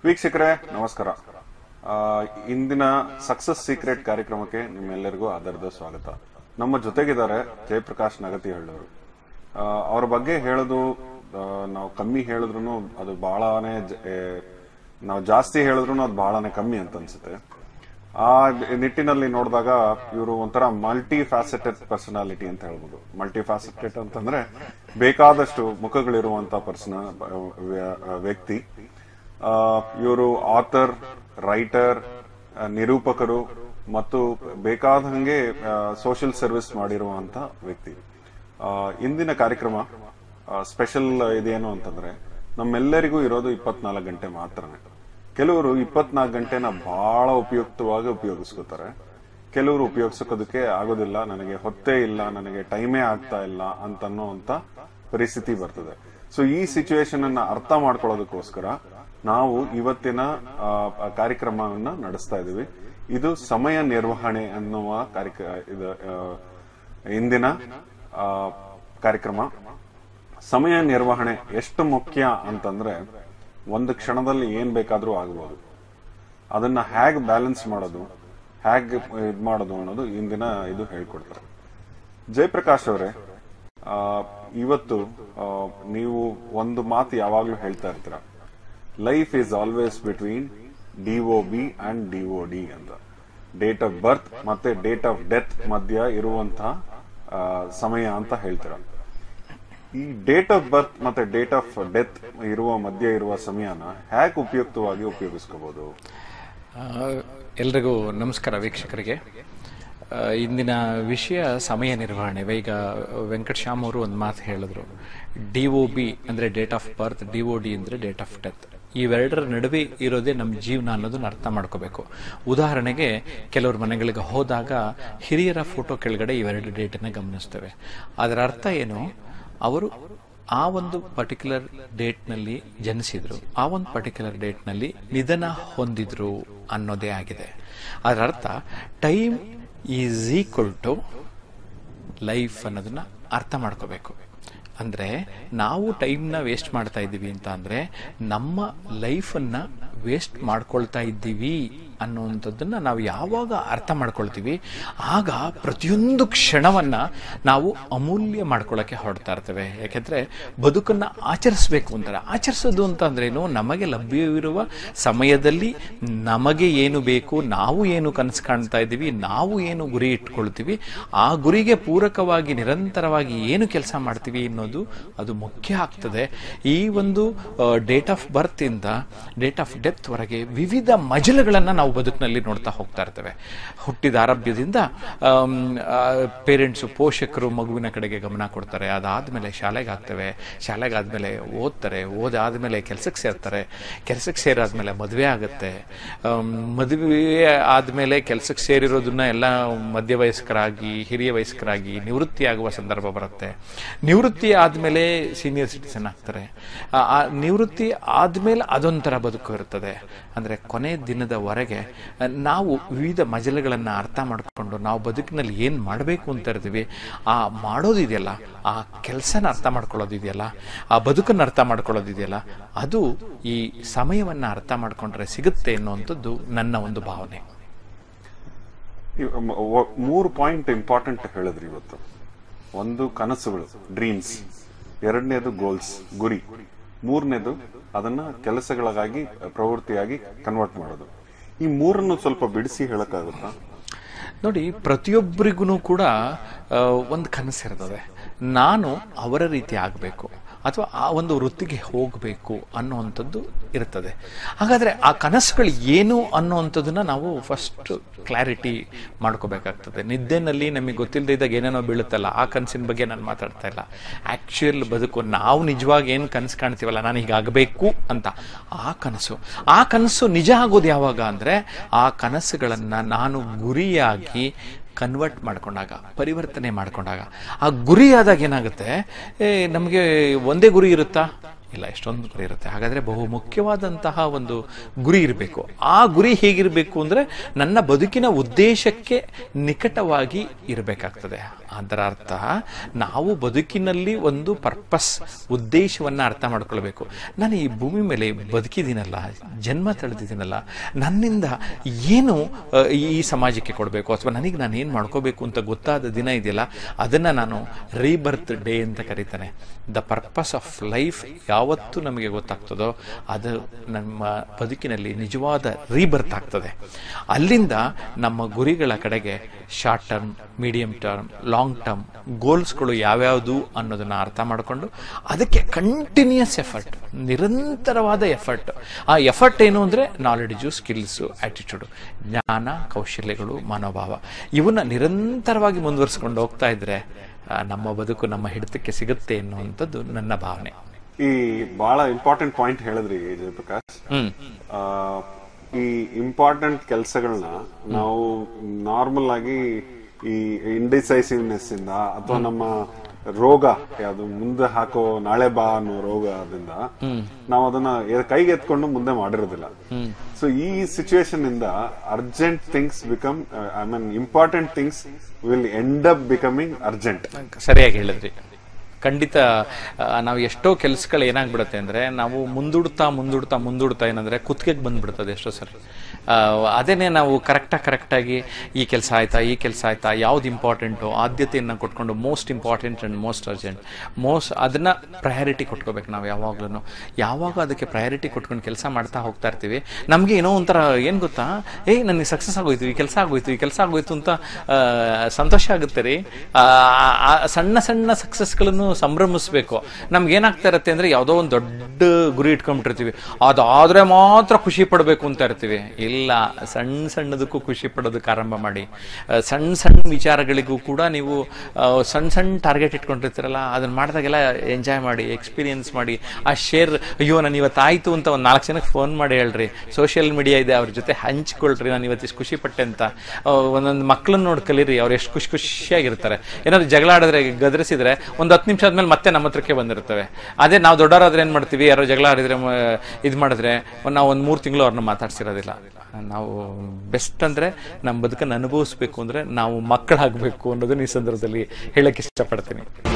ವೀಕ್ಷಕರೇ ನಮಸ್ಕಾರ ಆ, ಇಂದಿನ ಸಕ್ಸಸ್ ಸೀಕ್ರೆಟ್ ಕಾರ್ಯಕ್ರಮಕ್ಕೆ ನಿಮ್ಮೆಲ್ಲರಿಗೂ ಆಧಾರದ ಸ್ವಾಗತ ನಮ್ಮ ಜೊತೆಗಿದ್ದಾರೆ ಜಯಪ್ರಕಾಶ್ ನಗತಿ ಹೇಳೋರು ಅವ್ರ ಬಗ್ಗೆ ಹೇಳೋದು ಆ, ನಾವು ಕಮ್ಮಿ ಹೇಳಿದ್ರು ಅದು ಬಹಳನೇ ಜ- ಏ, ನಾವು ಜಾಸ್ತಿ ಹೇಳಿದ್ರು ಅದು ಬಹಳನೇ ಕಮ್ಮಿ ಅಂತ ಅನ್ಸುತ್ತೆ ಆ ನಿಟ್ಟಿನಲ್ಲಿ ನೋಡಿದಾಗ ಇವರು ಒಂಥರ ಮಲ್ಟಿ ಫ್ಯಾಸೆಟೆಡ್ ಪರ್ಸನಾಲಿಟಿ ಅಂತ ಹೇಳ್ಬೋದು ಮಲ್ಟಿ ಫ್ಯಾಸೆಟೆಡ್ ಅಂತಂದ್ರೆ ಬೇಕಾದಷ್ಟು ಮುಖಗಳಿರುವಂತ ಪರ್ಸನ ವ್ಯಕ್ತಿ ಇವರು ಆಥರ್ ರೈಟರ್ ನಿರೂಪಕರು ಮತ್ತು ಬೇಕಾದಂಗೆ ಸೋಷಿಯಲ್ ಸರ್ವಿಸ್ ಮಾಡಿರುವಂತ ವ್ಯಕ್ತಿ ಆ, ಇಂದಿನ ಕಾರ್ಯಕ್ರಮ ಸ್ಪೆಷಲ್ ಇದೇನು ಅಂತಂದ್ರೆ ನಮ್ಮೆಲ್ಲರಿಗೂ ಇರೋದು ಇಪ್ಪತ್ನಾಲ್ಕು ಗಂಟೆ ಮಾತ್ರನೇ ಕೆಲವರು ಇಪ್ಪತ್ನಾಲ್ಕು ಗಂಟೆನ ಬಹಳ ಉಪಯುಕ್ತವಾಗಿ ಉಪಯೋಗಿಸ್ಕೋತಾರೆ ಕೆಲವರು ಉಪಯೋಗಿಸೋದಕ್ಕೆ ಆಗೋದಿಲ್ಲ ನನಗೆ ಹೊತ್ತೇ ಇಲ್ಲ ನನಗೆ ಟೈಮೇ ಆಗ್ತಾ ಇಲ್ಲ ಅಂತನ್ನೋಂತ ಪರಿಸ್ಥಿತಿ ಬರ್ತದೆ ಸೊ ಈ ಸಿಚುವೇಶನ್ ಅನ್ನ ಅರ್ಥ ಮಾಡ್ಕೊಳ್ಳೋದಕ್ಕೋಸ್ಕರ ನಾವು ಇವತ್ತಿನ ಆ, ಕಾರ್ಯಕ್ರಮವನ್ನ ನಡೆಸ್ತಾ ಇದೀವಿ ಇದು ಸಮಯ ನಿರ್ವಹಣೆ ಅನ್ನುವ ಕಾರ್ಯಕ್ರಮ ಇದು ಆ, ಇಂದಿನ ಆ, ಕಾರ್ಯಕ್ರಮ ಸಮಯ ನಿರ್ವಹಣೆ ಎಷ್ಟು ಮುಖ್ಯ ಅಂತಂದ್ರೆ ಒಂದು ಕ್ಷಣದಲ್ಲಿ ಏನ್ ಬೇಕಾದ್ರೂ ಆಗ್ಬೋದು ಅದನ್ನ ಹೇಗ್ ಬ್ಯಾಲೆನ್ಸ್ ಮಾಡೋದು ಹೇಗ್ ಇದ್ ಮಾಡೋದು ಅನ್ನೋದು ಇಂದಿನ ಇದು ಹೇಳ್ಕೊಡ್ತಾರೆ ಜಯಪ್ರಕಾಶ್ ಅವರೇ ಆ, ಇವತ್ತು ಆ, ನೀವು ಒಂದು ಮಾತು ಯಾವಾಗ್ಲೂ ಹೇಳ್ತಾ ಇರ್ತೀರ life is always between D O B and D O D ಅಂತ ಡೇಟ್ ಆಫ್ ಬರ್ತ್ ಮತ್ತೆ ಡೇಟ್ ಆಫ್ ಡೆತ್ ಮಧ್ಯ ಇರುವಂತಹ ಆ, ಸಮಯ ಅಂತ ಹೇಳ್ತೀರ ಈ ಡೇಟ್ ಆಫ್ ಬರ್ತ್ ಮತ್ತೆ ಡೇಟ್ ಆಫ್ ಡೆತ್ ಇರುವ ಮಧ್ಯೆ ಇರುವ ಸಮಯನ ಹೇಗೆ ಉಪಯುಕ್ತವಾಗಿ ಉಪಯೋಗಿಸ್ಕೋಬಹುದು ಆ, ಎಲ್ರಿಗೂ ನಮಸ್ಕಾರ ವೀಕ್ಷಕರಿಗೆ ಆ, ಇಂದಿನ ವಿಷಯ ಸಮಯ ನಿರ್ವಹಣೆ ಈಗ ವೆಂಕಟ ಶ್ಯಾಮ್ ಅವರು ಒಂದು ಮಾತು ಹೇಳಿದ್ರು ಡಿ ಒ ಬಿ ಅಂದರೆ date of birth D O D ಅಂದರೆ ಡೇಟ್ ಆಫ್ ಡೆತ್ ಇವೆರಡರ ನಡುವೆ ಇರೋದೇ ನಮ್ಮ ಜೀವನ ಅನ್ನೋದನ್ನ ಅರ್ಥ ಮಾಡ್ಕೋಬೇಕು ಉದಾಹರಣೆಗೆ ಕೆಲವ್ರ ಮನೆಗಳಿಗೆ ಹೋದಾಗ ಹಿರಿಯರ ಫೋಟೋ ಕೆಳಗಡೆ ಇವೆರಡು ಡೇಟನ್ನು ಗಮನಿಸ್ತೇವೆ ಅದರ ಅರ್ಥ ಏನು ಅವರು ಆ ಒಂದು ಪರ್ಟಿಕ್ಯುಲರ್ ಡೇಟ್ನಲ್ಲಿ ಜನಿಸಿದ್ರು ಆ ಒಂದು ಪರ್ಟಿಕ್ಯುಲರ್ ಡೇಟ್ನಲ್ಲಿ ನಿಧನ ಹೊಂದಿದ್ರು ಅನ್ನೋದೇ ಆಗಿದೆ ಅದರ ಅರ್ಥ time is equal to life ಅನ್ನೋದನ್ನ ಅರ್ಥ ಮಾಡ್ಕೋಬೇಕು ಅಂದ್ರೆ ನಾವು ಟೈಮ್ನ ವೇಸ್ಟ್ ಮಾಡ್ತಾ ಇದ್ದೀವಿ ಅಂತ ಅಂದ್ರೆ ನಮ್ಮ ಲೈಫನ್ನ ವೇಸ್ಟ್ ಮಾಡ್ಕೊಳ್ತಾ ಇದ್ದೀವಿ ಅನ್ನುವಂಥದ್ದನ್ನ ನಾವು ಯಾವಾಗ ಅರ್ಥ ಮಾಡ್ಕೊಳ್ತೀವಿ ಆಗ ಪ್ರತಿಯೊಂದು ಕ್ಷಣವನ್ನ ನಾವು ಅಮೂಲ್ಯ ಮಾಡ್ಕೊಳ್ಳೋಕೆ ಹೊರಡ್ತಾ ಇರ್ತೇವೆ ಯಾಕೆಂದ್ರೆ ಬದುಕನ್ನ ಆಚರಿಸ್ಬೇಕು ಅಂತಾರೆ ಆಚರಿಸೋದು ಅಂತ ಅಂದ್ರೇನು ನಮಗೆ ಲಭ್ಯವಿರುವ ಸಮಯದಲ್ಲಿ ನಮಗೆ ಏನು ಬೇಕು ನಾವು ಏನು ಕನಸು ಕಾಣ್ತಾ ಇದ್ದೀವಿ ನಾವು ಏನು ಗುರಿ ಇಟ್ಕೊಳ್ತೀವಿ ಆ ಗುರಿಗೆ ಪೂರಕವಾಗಿ ನಿರಂತರವಾಗಿ ಏನು ಕೆಲಸ ಮಾಡ್ತೀವಿ ಅನ್ನೋದು ಅದು ಮುಖ್ಯ ಆಗ್ತದೆ ಈ ಒಂದು ಡೇಟ್ ಆಫ್ ಬರ್ತ್ ಇಂದ ಡೇಟ್ ಆಫ್ ಡೆತ್ ವರೆಗೆ ವಿವಿಧ ಮಜಲುಗಳನ್ನ ನಾವು ಬದುಕಿನಲ್ಲಿ ನೋಡ್ತಾ ಹೋಗ್ತಾ ಇರ್ತೇವೆ ಹುಟ್ಟಿದ ಆರಭ್ಯದಿಂದ ಪೇರೆಂಟ್ಸು ಪೋಷಕರು ಮಗುವಿನ ಕಡೆಗೆ ಗಮನ ಕೊಡ್ತಾರೆ ಅದಾದ್ಮೇಲೆ ಶಾಲೆಗೆ ಹಾಕ್ತೇವೆ ಶಾಲೆಗೆ ಆದ್ಮೇಲೆ ಓದ್ತಾರೆ ಓದಾದ್ಮೇಲೆ ಕೆಲಸಕ್ಕೆ ಸೇರ್ತಾರೆ ಕೆಲಸಕ್ಕೆ ಸೇರಾದ್ಮೇಲೆ ಮದುವೆ ಆಗುತ್ತೆ ಆಮ್, ಮದುವೆ ಆದ್ಮೇಲೆ ಕೆಲಸಕ್ಕೆ ಸೇರಿರೋದನ್ನ ಎಲ್ಲ ಮಧ್ಯವಯಸ್ಕರಾಗಿ ಹಿರಿಯ ವಯಸ್ಕರಾಗಿ ನಿವೃತ್ತಿ ಆಗುವ ಸಂದರ್ಭ ಬರುತ್ತೆ ನಿವೃತ್ತಿ ಆದ್ಮೇಲೆ ಸೀನಿಯರ್ ಸಿಟಿಸನ್ ಆಗ್ತಾರೆ ಆ ಆ ನಿವೃತ್ತಿ ಆದ್ಮೇಲೆ ಅದೊಂಥರ ಬದುಕು ಇರ್ತದೆ ಅಂದ್ರೆ ಕೊನೆ ದಿನದವರೆಗೆ ಆ, ನಾವು ವಿವಿಧ ಮಜಲುಗಳನ್ನ ಅರ್ಥ ಮಾಡಿಕೊಂಡು ನಾವು ಬದುಕಿನಲ್ಲಿ ಏನ್ ಮಾಡಬೇಕು ಅಂತ ಇರ್ತೀವಿ ಆ ಮಾಡೋದಿದೆಯಲ್ಲ ಆ ಕೆಲಸನ ಅರ್ಥ ಮಾಡ್ಕೊಳ್ಳೋದಿದೆಯಲ್ಲ ಆ ಬದುಕನ್ನ ಅರ್ಥ ಮಾಡ್ಕೊಳ್ಳೋದಿದೆಯಲ್ಲ ಅದು ಈ ಸಮಯವನ್ನ ಅರ್ಥ ಮಾಡ್ಕೊಂಡ್ರೆ ಸಿಗುತ್ತೆ ಅನ್ನುವಂಥದ್ದು ನನ್ನ ಒಂದು ಭಾವನೆ ಇವ್- ಮ- ವ- ಮೂರು ಪಾಯಿಂಟ್ ಇಂಪಾರ್ಟೆಂಟ್ ಹೇಳಿದ್ರಿ ಇವತ್ತು ಒಂದು ಕನಸುಗಳು ಡ್ರೀಮ್ಸ್ ಎರಡನೇದು ಗೋಲ್ಸ್ ಗುರಿ ಮೂರನೇದು ಅದನ್ನ ಕೆಲಸಗಳಾಗಿ ಪ್ರವೃತ್ತಿಯಾಗಿ ಕನ್ವರ್ಟ್ ಮಾಡೋದು ಈ ಮೂರನ್ನು ಸ್ವಲ್ಪ ಬಿಡಿಸಿ ಹೇಳಕ್ಕಾಗುತ್ತಾ ನೋಡಿ ಪ್ರತಿಯೊಬ್ಬರಿಗೂ ಕೂಡ ಆ, ಒಂದು ಕನಸಿರ್ತದೆ ನಾನು ಅವರ ರೀತಿ ಆಗಬೇಕು ಅಥವಾ ಆ ಒಂದು ವೃತ್ತಿಗೆ ಹೋಗಬೇಕು ಅನ್ನುವಂಥದ್ದು ಇರ್ತದೆ ಹಾಗಾದ್ರೆ ಆ ಕನಸುಗಳು ಏನು ಅನ್ನುವಂಥದ್ದನ್ನ ನಾವು ಫಸ್ಟ್ ಕ್ಲಾರಿಟಿ ಮಾಡ್ಕೋಬೇಕಾಗ್ತದೆ ನಿದ್ದೆನಲ್ಲಿ ನಮಗೆ ಗೊತ್ತಿಲ್ಲದೆ ಇದ್ದಾಗ ಏನೇನೋ ಬೀಳುತ್ತಲ್ಲ ಆ ಕನಸಿನ ಬಗ್ಗೆ ನಾನು ಮಾತಾಡ್ತಾ ಇಲ್ಲ ಆಕ್ಚುಯಲ್ ಬದುಕು ನಾವು ನಿಜವಾಗಿ ಏನು ಕನಸು ಕಾಣ್ತೀವಲ್ಲ ನಾನು ಹೀಗಾಗಬೇಕು ಅಂತ ಆ ಕನಸು ಆ ಕನಸು ನಿಜ ಆಗೋದು ಯಾವಾಗ ಅಂದ್ರೆ ಆ ಕನಸುಗಳನ್ನ ನಾನು ಗುರಿಯಾಗಿ ಕನ್ವರ್ಟ್ ಮಾಡ್ಕೊಂಡಾಗ ಪರಿವರ್ತನೆ ಮಾಡ್ಕೊಂಡಾಗ ಆ ಗುರಿ ಆದಾಗ ಏನಾಗುತ್ತೆ ಏ, ನಮಗೆ ಒಂದೇ ಗುರಿ ಇರುತ್ತಾ ಇಲ್ಲ ಎಷ್ಟೊಂದು ಕಡೆ ಇರುತ್ತೆ ಹಾಗಾದ್ರೆ ಬಹು ಮುಖ್ಯವಾದಂತಹ ಒಂದು ಗುರಿ ಇರಬೇಕು ಆ ಗುರಿ ಹೇಗಿರಬೇಕು ಅಂದ್ರೆ ನನ್ನ ಬದುಕಿನ ಉದ್ದೇಶಕ್ಕೆ ನಿಕಟವಾಗಿ ಇರಬೇಕಾಗ್ತದೆ ಅದರ ಅರ್ಥ ನಾವು ಬದುಕಿನಲ್ಲಿ ಒಂದು ಪರ್ಪಸ್ ಉದ್ದೇಶವನ್ನ ಅರ್ಥ ಮಾಡ್ಕೊಳ್ಬೇಕು ನಾನು ಈ ಭೂಮಿ ಮೇಲೆ ಬದುಕಿದ್ದೀನಲ್ಲ ಜನ್ಮ ತಳೆದಿದ್ದೀನಲ್ಲ ನನ್ನಿಂದ ಏನು ಆ, ಈ ಸಮಾಜಕ್ಕೆ ಕೊಡಬೇಕು ಅಥವಾ ನನಗೆ ನಾನು ಏನು ಮಾಡ್ಕೋಬೇಕು ಅಂತ ಗೊತ್ತಾದ ದಿನ ಇದೆಯಲ್ಲ ಅದನ್ನ ನಾನು ರೀಬರ್ತ್ ಡೇ ಅಂತ ಕರೀತಾನೆ ದ ಪರ್ಪಸ್ ಆಫ್ ಲೈಫ್ ಯಾವತ್ತು ನಮಗೆ ಗೊತ್ತಾಗ್ತದೋ ಅದು ನಮ್ಮ ಬದುಕಿನಲ್ಲಿ ನಿಜವಾದ ರೀಬರ್ತ್ ಆಗ್ತದೆ ಅಲ್ಲಿಂದ ನಮ್ಮ ಗುರಿಗಳ ಕಡೆಗೆ short term medium term long term ಗೋಲ್ಸ್ಗಳು ಯಾವ್ಯಾವುದು ಅನ್ನೋದನ್ನ ಅರ್ಥ ಮಾಡಿಕೊಂಡು ಅದಕ್ಕೆ ಕಂಟಿನ್ಯೂಸ್ ಎಫರ್ಟ್ ನಿರಂತರವಾದ ಎಫರ್ಟ್ ಆ ಎಫರ್ಟ್ ಏನು ಅಂದ್ರೆ ನಾಲೆಡ್ಜು ಸ್ಕಿಲ್ಸು ಆಟಿಟ್ಯೂಡು ಜ್ಞಾನ ಕೌಶಲ್ಯಗಳು ಮನೋಭಾವ ಇವನ್ನ ನಿರಂತರವಾಗಿ ಮುಂದುವರಿಸ್ಕೊಂಡು ಹೋಗ್ತಾ ಇದ್ರೆ ಆ, ನಮ್ಮ ಬದುಕು ನಮ್ಮ ಹಿಡಿತಕ್ಕೆ ಸಿಗುತ್ತೆ ಎನ್ನುವಂಥದ್ದು ನನ್ನ ಭಾವನೆ ಈ ಬಹಳ ಇಂಪಾರ್ಟೆಂಟ್ ಪಾಯಿಂಟ್ ಹೇಳಿದ್ರಿ ಜಯಪ್ರಕಾಶ್ ಹ್ಮ್ ಆ, ಈ ಇಂಪಾರ್ಟೆಂಟ್ ಕೆಲಸಗಳನ್ನ ನಾವು ನಾರ್ಮಲ್ ಆಗಿ ಈ ಇಂಡಿಸೈಸಿವ್ನೆಸ್ ಇಂದ ಅಥವಾ ನಮ್ಮ ರೋಗ ಯಾವುದು ಮುಂದೆ ಹಾಕೋ ನಾಳೆ ಬಾ ಅನ್ನೋ ರೋಗದಿಂದ ನಾವು ಅದನ್ನ ಎ- ಕೈಗೆ ಎತ್ಕೊಂಡು ಮುಂದೆ ಮಾಡಿರೋದಿಲ್ಲ ಸೊ ಈ ಸಿಚುವೇಶನ್ ಇಂದ urgent things become I mean important things will end up becoming urgent ಸರಿಯಾಗಿ ಹೇಳಿದ್ರಿ ಖಂಡಿತ ಆ, ನಾವು ಎಷ್ಟೋ ಕೆಲಸಗಳು ಏನಾಗ್ಬಿಡುತ್ತೆ ಅಂದ್ರೆ ನಾವು ಮುಂದೂಡ್ತಾ ಮುಂದೂಡ್ತಾ ಮುಂದೂಡ್ತಾ ಏನಂದ್ರೆ ಕುತ್ತಿಗೆಗೆ ಬಂದ್ಬಿಡ್ತದೆ ಎಷ್ಟೋ ಸರಿ ಆ, ಅದೇನೆ ನಾವು ಕರೆಕ್ಟಾಗಿ ಕರೆಕ್ಟಾಗಿ ಈ ಕೆಲಸ ಆಯ್ತಾ ಈ ಕೆಲಸ ಆಯ್ತಾ ಯಾವ್ದು ಇಂಪಾರ್ಟೆಂಟು ಆದ್ಯತೆಯನ್ನು ಕೊಟ್ಕೊಂಡು most important and most urgent most ಅದನ್ನ ಪ್ರಯಾರಿಟಿ ಕೊಟ್ಕೋಬೇಕು ನಾವು ಯಾವಾಗ್ಲೂ ಯಾವಾಗ ಅದಕ್ಕೆ ಪ್ರಯಾರಿಟಿ ಕೊಟ್ಕೊಂಡು ಕೆಲಸ ಮಾಡ್ತಾ ಹೋಗ್ತಾ ಇರ್ತೀವಿ ನಮಗೆ ಏನೋ ಒಂಥರ ಏನ್ ಗೊತ್ತಾ ಏಯ್ ನನಗೆ ಸಕ್ಸಸ್ ಆಗೋಯ್ತು ಈ ಕೆಲಸ ಆಗೋಯ್ತು ಈ ಕೆಲಸ ಆಗೋಯ್ತು ಅಂತ ಆ, ಸಂತೋಷ ಆಗುತ್ತೆ ರೀ ಆ, ಆ ಸಣ್ಣ ಸಣ್ಣ ಸಕ್ಸಸ್ಗಳನ್ನು ಸಂಭ್ರಮಿಸ್ಬೇಕು ನಮ್ಗೆ ಏನಾಗ್ತಾ ಇರುತ್ತೆ ಅಂದ್ರೆ ಯಾವುದೋ ಒಂದು ದೊಡ್ಡ ಗುರಿ ಇಟ್ಕೊಂಡ್ಬಿಟ್ಟಿರ್ತೀವಿ ಅದಾದ್ರೆ ಮಾತ್ರ ಖುಷಿ ಪಡಬೇಕು ಅಂತ ಇರ್ತೀವಿ ಇಲ್ಲ ಸಣ್ಣ ಸಣ್ಣದಕ್ಕೂ ಖುಷಿ ಪಡೋದಕ್ಕೆ ಆರಂಭ ಮಾಡಿ ಆ, ಸಣ್ಣ ಸಣ್ಣ ವಿಚಾರಗಳಿಗೂ ಕೂಡ ನೀವು ಆ, ಸಣ್ಣ ಸಣ್ಣ ಟಾರ್ಗೆಟ್ ಇಟ್ಕೊಂಡಿರ್ತೀರಲ್ಲ ಅದನ್ನ ಮಾಡಿದಾಗೆಲ್ಲ ಎಂಜಾಯ್ ಮಾಡಿ ಎಕ್ಸ್ಪೀರಿಯನ್ಸ್ ಮಾಡಿ ಆ ಶೇರ್ ಅಯ್ಯೋ ನಾನು ಇವತ್ತು ಆಯ್ತು ಅಂತ ಒಂದು ನಾಲ್ಕು ಜನಕ್ಕೆ ಫೋನ್ ಮಾಡಿ ಹೇಳ್ರಿ ಸೋಷಿಯಲ್ ಮೀಡಿಯಾ ಇದೆ ಅವ್ರ ಜೊತೆ ಹಂಚ್ಕೊಳ್ರಿ ನಾನು ಇವತ್ತು ಇಷ್ಟು ಖುಷಿ ಪಟ್ಟೆ ಅಂತ ಆ, ಒಂದೊಂದು ಮಕ್ಕಳನ್ನ ನೋಡಿ ಕಲೀರಿ ಅವ್ರು ಎಷ್ಟು ಖುಷಿ ಖುಷಿಯಾಗಿರ್ತಾರೆ ಏನಾದ್ರು ಜಗಳ ಆಡಿದ್ರೆ ಗದರಿಸಿದ್ರೆ ಒಂದು ಹತ್ತು ನಿಮಿಷ ಆದ್ಮೇಲೆ ಮತ್ತೆ ನಮ್ಮ ಹತ್ರಕ್ಕೆ ಬಂದಿರ್ತವೆ ಅದೇ ನಾವು ದೊಡ್ಡವರಾದ್ರೆ ಏನ್ ಮಾಡ್ತೀವಿ ಯಾರೋ ಜಗಳ ಆಡಿದ್ರೆ ಇದು ಮಾಡಿದ್ರೆ ನಾವು ಒಂದು ಮೂರು ತಿಂಗಳು ಅವ್ರನ್ನ ಮಾತಾಡ್ಸಿರೋದಿಲ್ಲ ನಾವು ಬೆಸ್ಟ್ ಅಂದ್ರೆ ನಮ್ಮ ಬದುಕನ್ನು ಅನುಭವಿಸ್ಬೇಕು ಅಂದ್ರೆ ನಾವು ಮಕ್ಕಳಾಗಬೇಕು ಅನ್ನೋದನ್ನ ಈ ಸಂದರ್ಭದಲ್ಲಿ ಹೇಳಕ್ ಇಷ್ಟಪಡ್ತೀನಿ